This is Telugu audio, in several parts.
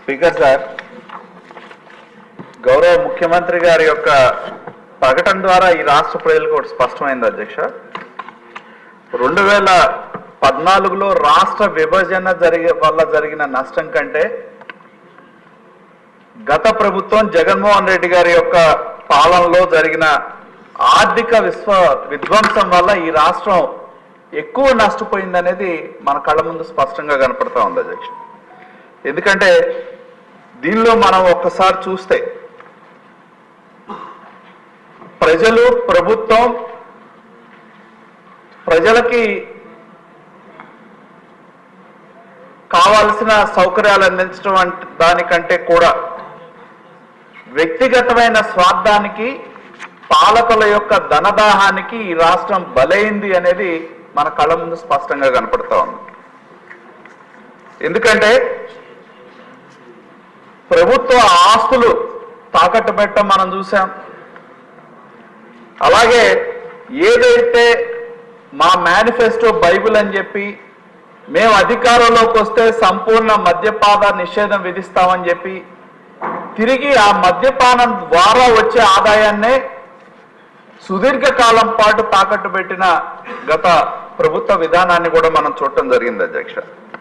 స్పీకర్ సార్ గౌరవ ముఖ్యమంత్రి గారి యొక్క ప్రకటన ద్వారా ఈ రాష్ట్ర ప్రజలకు ఒకటి స్పష్టమైంది అధ్యక్ష రెండు వేల పద్నాలుగులో రాష్ట్ర విభజన జరిగే వల్ల జరిగిన నష్టం కంటే గత ప్రభుత్వం జగన్మోహన్ రెడ్డి గారి యొక్క పాలనలో జరిగిన ఆర్థిక విశ్వ విధ్వంసం వల్ల ఈ రాష్ట్రం ఎక్కువ నష్టపోయిందనేది మన కళ్ళ ముందు స్పష్టంగా కనపడతా ఉంది అధ్యక్ష ఎందుకంటే దీనిలో మనం ఒక్కసారి చూస్తే ప్రజలు ప్రభుత్వం ప్రజలకి కావాల్సిన సౌకర్యాలు అందించడం అంటే దానికంటే కూడా వ్యక్తిగతమైన స్వార్థానికి పాలకుల యొక్క ధనదాహానికి ఈ రాష్ట్రం బలైంది అనేది మన కళ్ళ ముందు స్పష్టంగా కనపడతా ఉంది ఎందుకంటే ప్రభుత్వ ఆస్తులు తాకట్టు పెట్టడం మనం చూసాం అలాగే ఏదైతే మా మేనిఫెస్టో బైబిల్ అని చెప్పి మేము అధికారంలోకి వస్తే సంపూర్ణ మద్యపాన నిషేధం విధిస్తామని చెప్పి తిరిగి ఆ మద్యపానం ద్వారా వచ్చే ఆదాయాన్నే సుదీర్ఘ కాలం పాటు తాకట్టు పెట్టిన గత ప్రభుత్వ విధానాన్ని కూడా మనం చూడటం జరిగింది అధ్యక్ష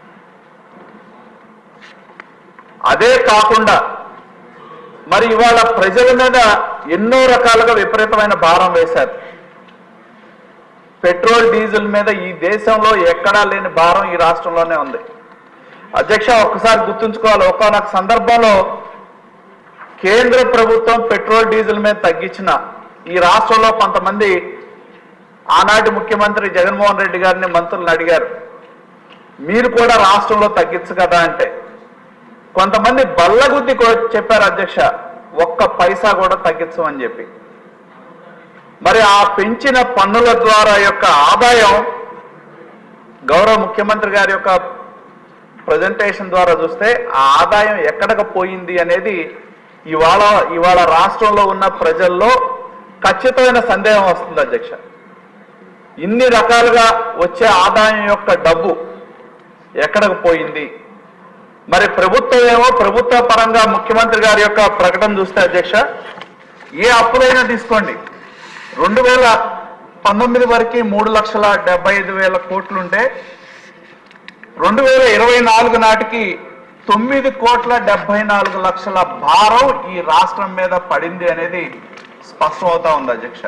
అదే కాకుండా మరి ఇవాళ ప్రజల మీద ఎన్నో రకాలుగా విపరీతమైన భారం వేశారు పెట్రోల్ డీజిల్ మీద ఈ దేశంలో ఎక్కడా లేని భారం ఈ రాష్ట్రంలోనే ఉంది అధ్యక్ష ఒక్కసారి గుర్తుంచుకోవాలి ఒకనొక సందర్భంలో కేంద్ర ప్రభుత్వం పెట్రోల్ డీజిల్ మీద తగ్గించిన ఈ రాష్ట్రంలో కొంతమంది ఆనాటి ముఖ్యమంత్రి జగన్మోహన్ రెడ్డి గారిని మంత్రులను అడిగారు మీరు కూడా రాష్ట్రంలో తగ్గించు కదా అంటే కొంతమంది బల్లగుద్ది కూడా చెప్పారు అధ్యక్ష ఒక్క పైసా కూడా తగ్గించమని చెప్పి మరి ఆ పెంచిన పన్నుల ద్వారా యొక్క ఆదాయం గౌరవ ముఖ్యమంత్రి గారి యొక్క ప్రజెంటేషన్ ద్వారా చూస్తే ఆ ఆదాయం ఎక్కడికి పోయింది అనేది ఇవాళ ఇవాళ రాష్ట్రంలో ఉన్న ప్రజల్లో ఖచ్చితమైన సందేహం వస్తుంది అధ్యక్ష ఇన్ని రకాలుగా వచ్చే ఆదాయం యొక్క డబ్బు ఎక్కడికి పోయింది మరి ప్రభుత్వం ఏమో ప్రభుత్వ పరంగా ముఖ్యమంత్రి గారి యొక్క ప్రకటన చూస్తే అధ్యక్ష ఏ అప్పులైనా తీసుకోండి రెండు వేల పంతొమ్మిది వరకు మూడు లక్షల డెబ్బై ఐదు వేల కోట్లుంటే రెండు వేల ఇరవై నాలుగు నాటికి తొమ్మిది కోట్ల డెబ్బై నాలుగు లక్షల భారం ఈ రాష్ట్రం మీద పడింది అనేది స్పష్టం అవుతా ఉంది అధ్యక్ష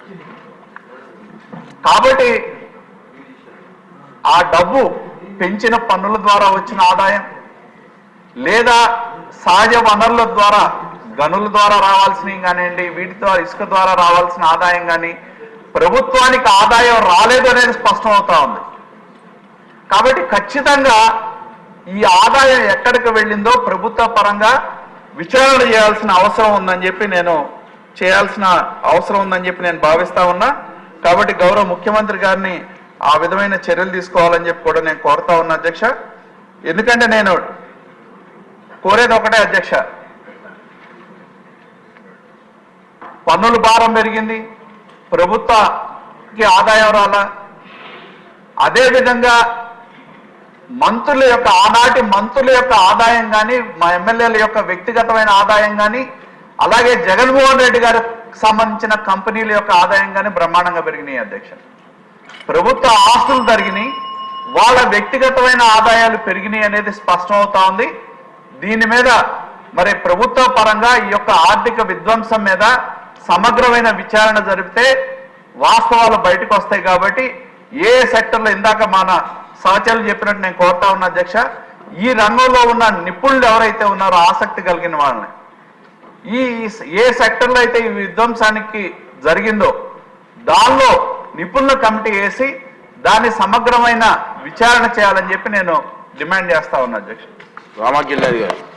కాబట్టి ఆ డబ్బు పెంచిన పన్నుల ద్వారా వచ్చిన ఆదాయం లేదా సహజ వనరుల ద్వారా గనుల ద్వారా రావాల్సినవి కానివ్వండి వీటి ద్వారా ఇసుక ద్వారా రావాల్సిన ఆదాయం కానీ ప్రభుత్వానికి ఆదాయం రాలేదు అనేది స్పష్టం అవుతా ఉంది కాబట్టి ఖచ్చితంగా ఈ ఆదాయం ఎక్కడికి వెళ్ళిందో ప్రభుత్వ పరంగా విచారణ చేయాల్సిన అవసరం ఉందని చెప్పి నేను చేయాల్సిన అవసరం ఉందని చెప్పి నేను భావిస్తా ఉన్నా కాబట్టి గౌరవ ముఖ్యమంత్రి గారిని ఆ విధమైన చర్యలు తీసుకోవాలని చెప్పి కూడా నేను కోరుతా ఉన్నా అధ్యక్ష ఎందుకంటే నేను కోరేది ఒకటే అధ్యక్ష పన్నుల భారం పెరిగింది ప్రభుత్వకి ఆదాయం రాలా అదేవిధంగా మంత్రుల యొక్క ఆనాటి మంత్రుల యొక్క ఆదాయం కానీ మా ఎమ్మెల్యేల యొక్క వ్యక్తిగతమైన ఆదాయం కానీ అలాగే జగన్మోహన్ రెడ్డి గారికి సంబంధించిన కంపెనీల యొక్క ఆదాయం కానీ బ్రహ్మాండంగా పెరిగినాయి అధ్యక్ష ప్రభుత్వ ఆస్తులు తరిగినాయి వాళ్ళ వ్యక్తిగతమైన ఆదాయాలు పెరిగినాయి అనేది స్పష్టం అవుతా ఉంది దీని మీద మరి ప్రభుత్వ పరంగా ఈ యొక్క ఆర్థిక విధ్వంసం మీద సమగ్రమైన విచారణ జరిపితే వాస్తవాలు బయటకు వస్తాయి కాబట్టి ఏ సెక్టర్లో ఇందాక మన సహచరులు చెప్పినట్టు నేను కోరుతా ఉన్నా అధ్యక్ష ఈ రంగంలో ఉన్న నిపుణులు ఎవరైతే ఉన్నారో ఆసక్తి కలిగిన వాళ్ళని ఈ ఏ సెక్టర్లో అయితే ఈ విధ్వంసానికి జరిగిందో దానిలో నిపుణుల కమిటీ వేసి దాన్ని సమగ్రమైన విచారణ చేయాలని చెప్పి నేను డిమాండ్ చేస్తా ఉన్నా అధ్యక్ష రామాకిల్లాది గారు